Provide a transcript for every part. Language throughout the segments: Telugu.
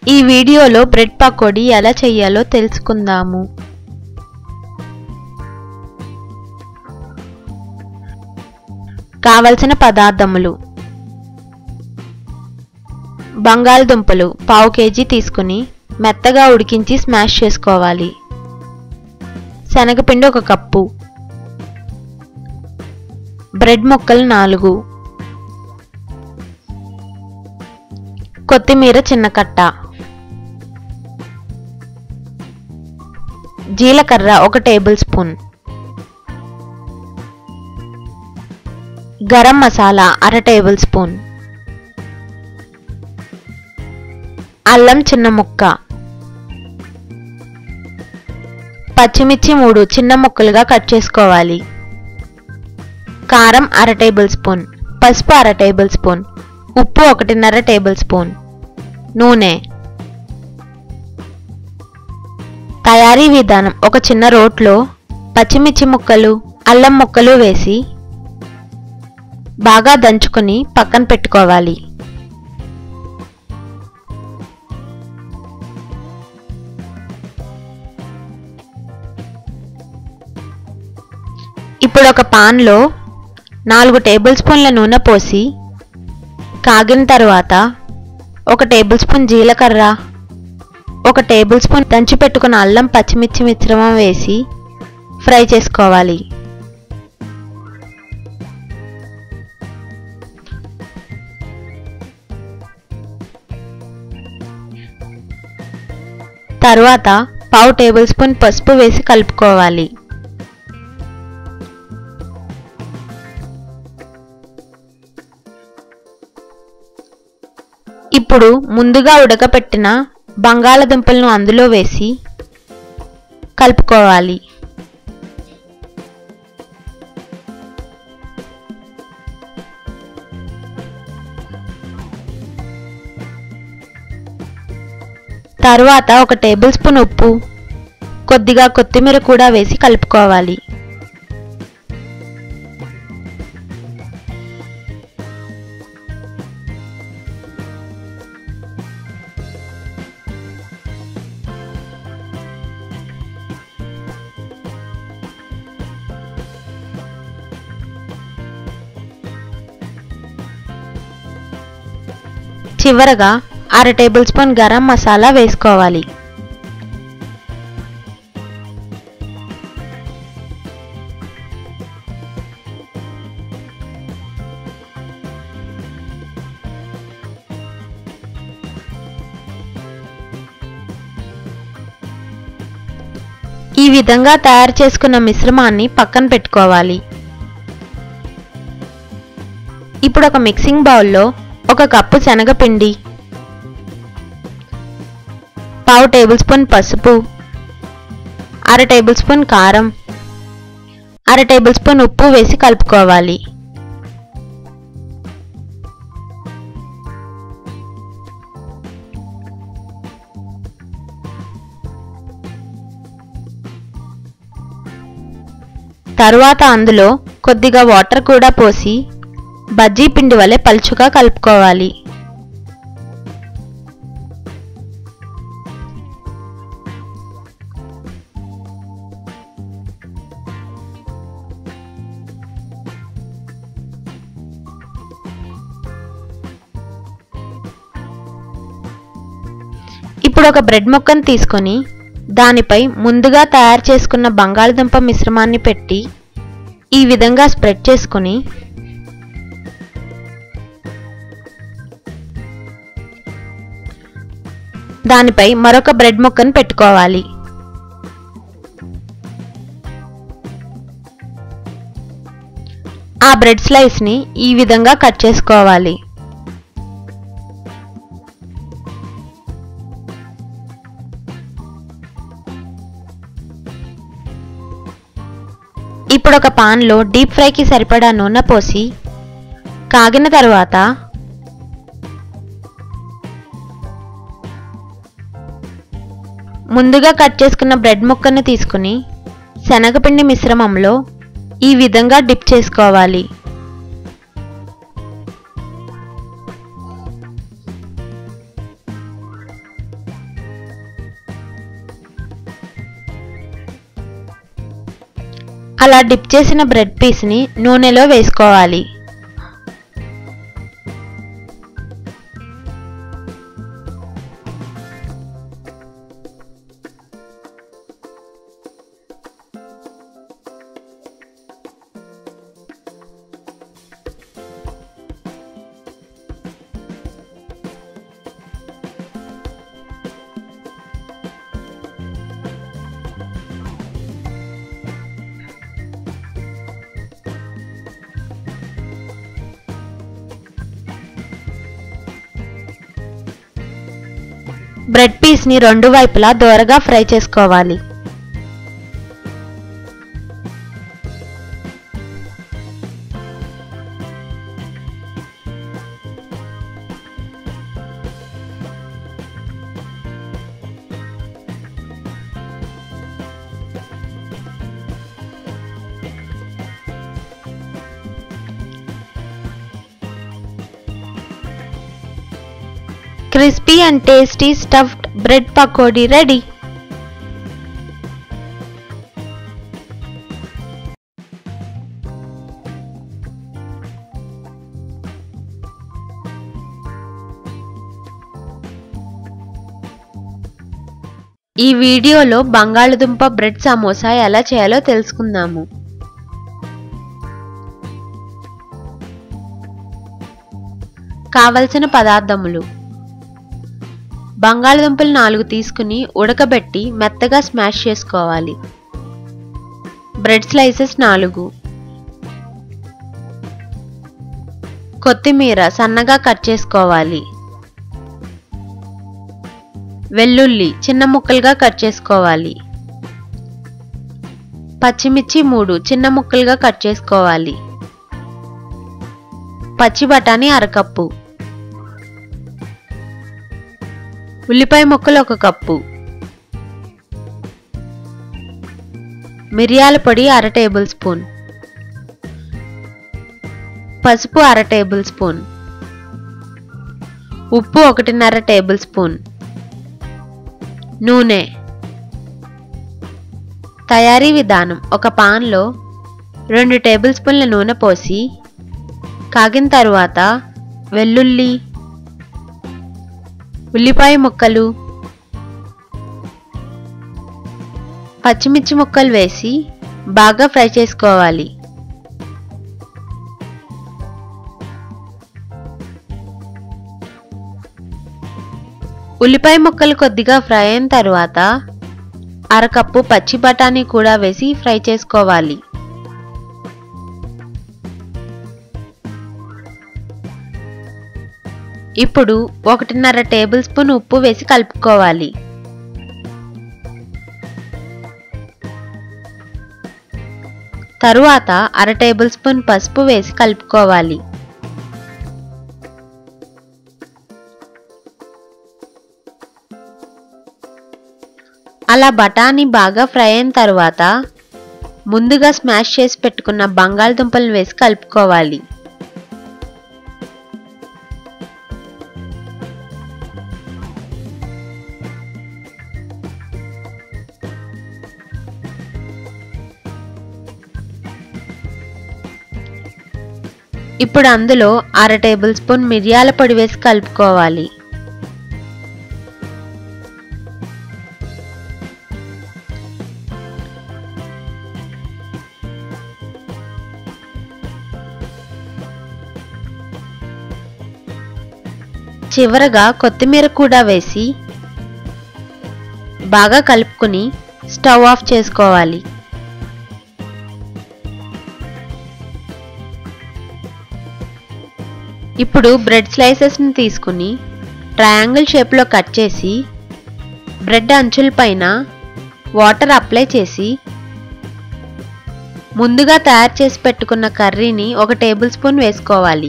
ఈ వీడియోలో బ్రెడ్ పకోడీ ఎలా చేయాలో తెలుసుకుందాము కావలసిన పదార్థములు బంగాళదుంపలు పావు కేజీ తీసుకుని మెత్తగా ఉడికించి స్మాష్ చేసుకోవాలి శనగపిండి ఒక కప్పు బ్రెడ్ ముక్కలు నాలుగు కొత్తిమీర చిన్న కట్ట జీలకర్ర ఒక టేబుల్ స్పూన్ గరం మసాలా అర టేబుల్ స్పూన్ అల్లం చిన్న ముక్క పచ్చిమిర్చి మూడు చిన్న ముక్కలుగా కట్ చేసుకోవాలి కారం అర టేబుల్ స్పూన్ పసుపు అర టేబుల్ స్పూన్ ఉప్పు ఒకటిన్నర టేబుల్ స్పూన్ నూనె తయారీ విధానం ఒక చిన్న రోట్లో పచ్చిమిర్చి ముక్కలు అల్లం ముక్కలు వేసి బాగా దంచుకొని పక్కన పెట్టుకోవాలి ఇప్పుడు ఒక పాన్లో నాలుగు టేబుల్ స్పూన్ల నూనె పోసి కాగిన తర్వాత ఒక టేబుల్ స్పూన్ జీలకర్ర ఒక టేబుల్ స్పూన్ దంచి పెట్టుకున్న అల్లం పచ్చిమిర్చి మిశ్రమం వేసి ఫ్రై చేసుకోవాలి తర్వాత పావు టేబుల్ స్పూన్ పసుపు వేసి కలుపుకోవాలి ఇప్పుడు ముందుగా ఉడకపెట్టిన బంగాళదుంపలను అందులో వేసి కలుపుకోవాలి తరువాత ఒక టేబుల్ స్పూన్ ఉప్పు కొద్దిగా కొత్తిమీర కూడా వేసి కలుపుకోవాలి చివరగా అర టేబుల్ స్పూన్ గరం మసాలా వేసుకోవాలి ఈ విధంగా తయారు చేసుకున్న మిశ్రమాన్ని పక్కన పెట్టుకోవాలి ఇప్పుడు ఒక మిక్సింగ్ బౌల్లో ఒక కప్పు శనగపిండి పావు టేబుల్ స్పూన్ పసుపు అర టేబుల్ స్పూన్ కారం అర టేబుల్ స్పూన్ ఉప్పు వేసి కలుపుకోవాలి తరువాత అందులో కొద్దిగా వాటర్ కూడా పోసి బజ్జీ పిండి వలె పలుచుగా కలుపుకోవాలి ఇప్పుడు ఒక బ్రెడ్ ముక్కను తీసుకొని దానిపై ముందుగా తయారు చేసుకున్న బంగాళదుంప మిశ్రమాన్ని పెట్టి ఈ విధంగా స్ప్రెడ్ చేసుకుని దానిపై మరొక బ్రెడ్ ముక్కను పెట్టుకోవాలి ఆ బ్రెడ్ స్లైస్ని ఈ విధంగా కట్ చేసుకోవాలి ఇప్పుడు ఒక పాన్లో డీప్ ఫ్రైకి సరిపడా నూనె పోసి కాగిన తర్వాత ముందుగా కట్ చేసుకున్న బ్రెడ్ ముక్కను తీసుకుని శనగపిండి మిశ్రమంలో ఈ విధంగా డిప్ చేసుకోవాలి అలా డిప్ చేసిన బ్రెడ్ పీస్ని నూనెలో వేసుకోవాలి బ్రెడ్ పీస్ని రెండు వైపులా దోరగా ఫ్రై చేసుకోవాలి crispy and tasty stuffed bread pakodi ready ఈ వీడియోలో బంగాళదుంప బ్రెడ్ సమోసా ఎలా చేయాలో తెలుసుకుందాము కావలసిన పదార్థములు బంగాళదుంపలు నాలుగు తీసుకుని ఉడకబెట్టి మెత్తగా స్మాష్ చేసుకోవాలి బ్రెడ్ స్లైసెస్ నాలుగు కొత్తిమీర సన్నగా కట్ చేసుకోవాలి వెల్లుల్లి చిన్న ముక్కలుగా కట్ చేసుకోవాలి పచ్చిమిర్చి మూడు చిన్న ముక్కలుగా కట్ చేసుకోవాలి పచ్చి బఠానీ అరకప్పు ఉల్లిపాయ ముక్కలు ఒక కప్పు మిరియాల పొడి అర టేబుల్ స్పూన్ పసుపు అర టేబుల్ స్పూన్ ఉప్పు ఒకటిన్నర టేబుల్ స్పూన్ నూనె తయారీ విధానం ఒక పాన్లో రెండు టేబుల్ స్పూన్ల నూనె పోసి కాగిన తరువాత వెల్లుల్లి ఉల్లిపాయ ముక్కలు పచ్చిమిర్చి ముక్కలు వేసి బాగా ఫ్రై చేసుకోవాలి ఉల్లిపాయ ముక్కలు కొద్దిగా ఫ్రై అయిన తర్వాత అరకప్పు పచ్చి బఠానీ కూడా వేసి ఫ్రై చేసుకోవాలి ఇప్పుడు ఒకటిన్నర టేబుల్ స్పూన్ ఉప్పు వేసి కలుపుకోవాలి తరువాత అర టేబుల్ స్పూన్ పసుపు వేసి కలుపుకోవాలి అలా బఠానీ బాగా ఫ్రై అయిన తర్వాత ముందుగా స్మాష్ చేసి పెట్టుకున్న బంగాళదుంపలు వేసి కలుపుకోవాలి ఇప్పుడు అందులో అర టేబుల్ స్పూన్ మిరియాల పొడి వేసి కలుపుకోవాలి చివరగా కొత్తిమీర కూడా వేసి బాగా కలుపుకుని స్టవ్ ఆఫ్ చేసుకోవాలి ఇప్పుడు బ్రెడ్ స్లైసెస్ని తీసుకుని ట్రయాంగిల్ షేప్లో కట్ చేసి బ్రెడ్ అంచుల పైన వాటర్ అప్లై చేసి ముందుగా తయారు చేసి పెట్టుకున్న కర్రీని ఒక టేబుల్ స్పూన్ వేసుకోవాలి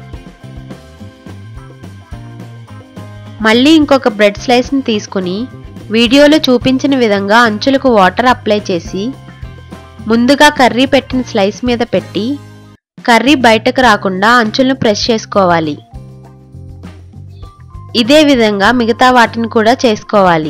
మళ్ళీ ఇంకొక బ్రెడ్ స్లైస్ని తీసుకుని వీడియోలో చూపించిన విధంగా అంచులకు వాటర్ అప్లై చేసి ముందుగా కర్రీ పెట్టిన స్లైస్ మీద పెట్టి కర్రీ బయటకు రాకుండా అంచులను ప్రెస్ చేసుకోవాలి ఇదే విధంగా మిగతా వాటిని కూడా చేసుకోవాలి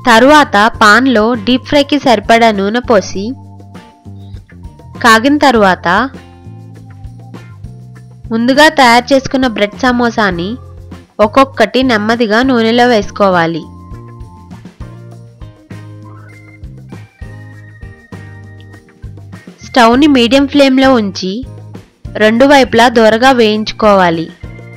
తరువాత పాన్లో డీప్ ఫ్రైకి సరిపడా నూనె పోసి కాగిన తరువాత ముందుగా తయారు చేసుకున్న బ్రెడ్ సమోసాని ఒక్కొక్కటి నెమ్మదిగా నూనెలో వేసుకోవాలి స్టవ్ని మీడియం ఫ్లేమ్లో ఉంచి రెండు వైపులా దూరగా వేయించుకోవాలి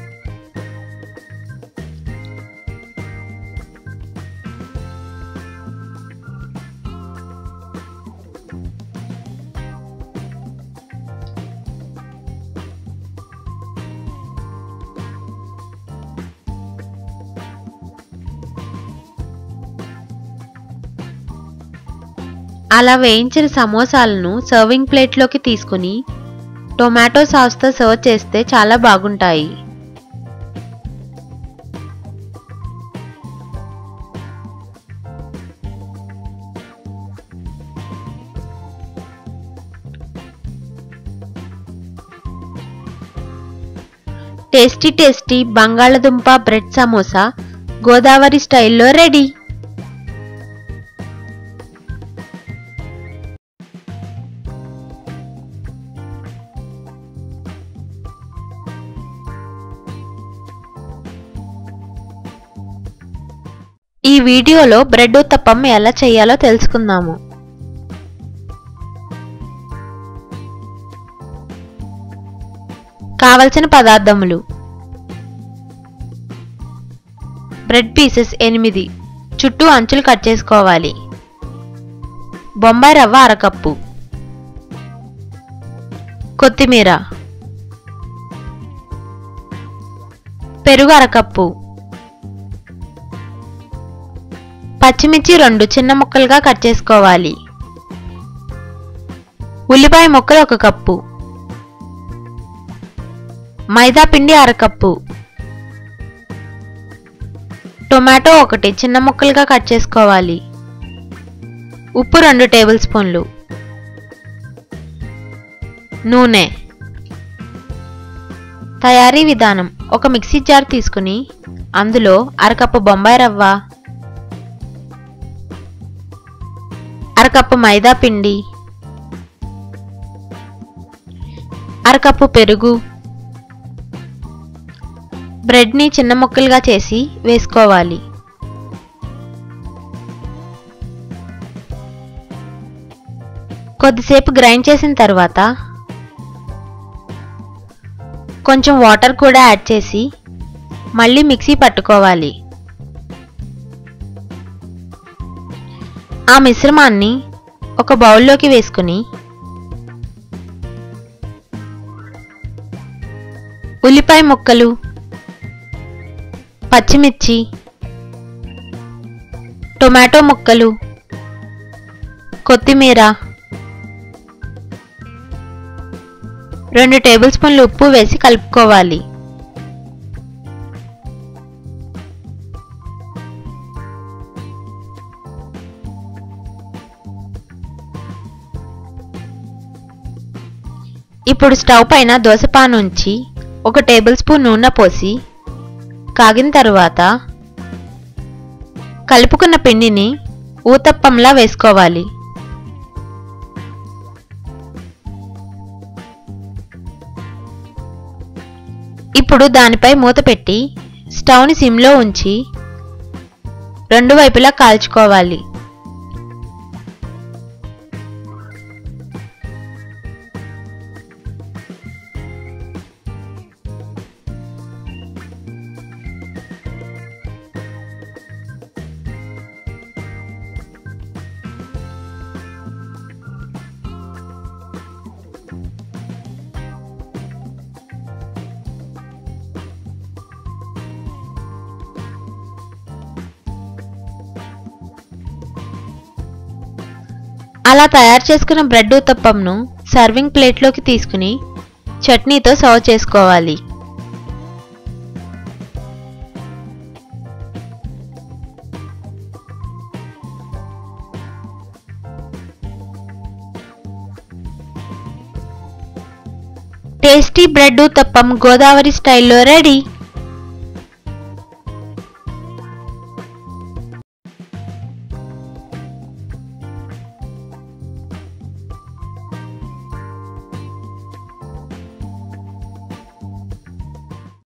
అలా వేయించిన సమోసాలను సర్వింగ్ ప్లేట్లోకి తీసుకుని టొమాటో సాస్తో సర్వ్ చేస్తే చాలా బాగుంటాయి టేస్టీ టేస్టీ బంగాళదుంప బ్రెడ్ సమోసా గోదావరి స్టైల్లో రెడీ ఈ వీడియోలో బ్రెడ్ ఉత్తప్పం ఎలా చేయాలో తెలుసుకుందాము కావలసిన పదార్థములు బ్రెడ్ పీసెస్ ఎనిమిది చుట్టూ అంచులు కట్ చేసుకోవాలి బొంబాయి రవ్వ అరకప్పు కొత్తిమీర పెరుగు అరకప్పు పచ్చిమిర్చి రెండు చిన్న ముక్కలుగా కట్ చేసుకోవాలి ఉల్లిపాయ ముక్కలు ఒక కప్పు మైదా పిండి అరకప్పు టొమాటో ఒకటి చిన్న ముక్కలుగా కట్ చేసుకోవాలి ఉప్పు రెండు టేబుల్ స్పూన్లు నూనె తయారీ విధానం ఒక మిక్సీ జార్ తీసుకుని అందులో అరకప్పు బొంబాయి రవ్వ అరకప్పు మైదా పిండి అరకప్పు పెరుగు బ్రెడ్ని చిన్న ముక్కలుగా చేసి వేసుకోవాలి కొద్దిసేపు గ్రైండ్ చేసిన తర్వాత కొంచెం వాటర్ కూడా యాడ్ చేసి మళ్ళీ మిక్సీ పట్టుకోవాలి ఆ మిశ్రమాన్ని ఒక బౌల్లోకి వేసుకుని ఉల్లిపాయ ముక్కలు పచ్చిమిర్చి టొమాటో ముక్కలు కొత్తిమీర రెండు టేబుల్ స్పూన్లు ఉప్పు వేసి కలుపుకోవాలి ఇప్పుడు స్టవ్ పైన దోసపాన్ ఉంచి ఒక టేబుల్ స్పూన్ నూనె పోసి కాగిన తరువాత కలుపుకున్న పిండిని ఊతప్పంలా వేసుకోవాలి ఇప్పుడు దానిపై మూత పెట్టి స్టవ్ని సిమ్లో ఉంచి రెండు వైపులా కాల్చుకోవాలి అలా తయారు చేసుకున్న బ్రెడ్ ఉత్తప్పంను సర్వింగ్ ప్లేట్లోకి తీసుకుని చట్నీతో సర్వ్ చేసుకోవాలి టేస్టీ బ్రెడ్ ఉత్తప్పం గోదావరి స్టైల్లో రెడీ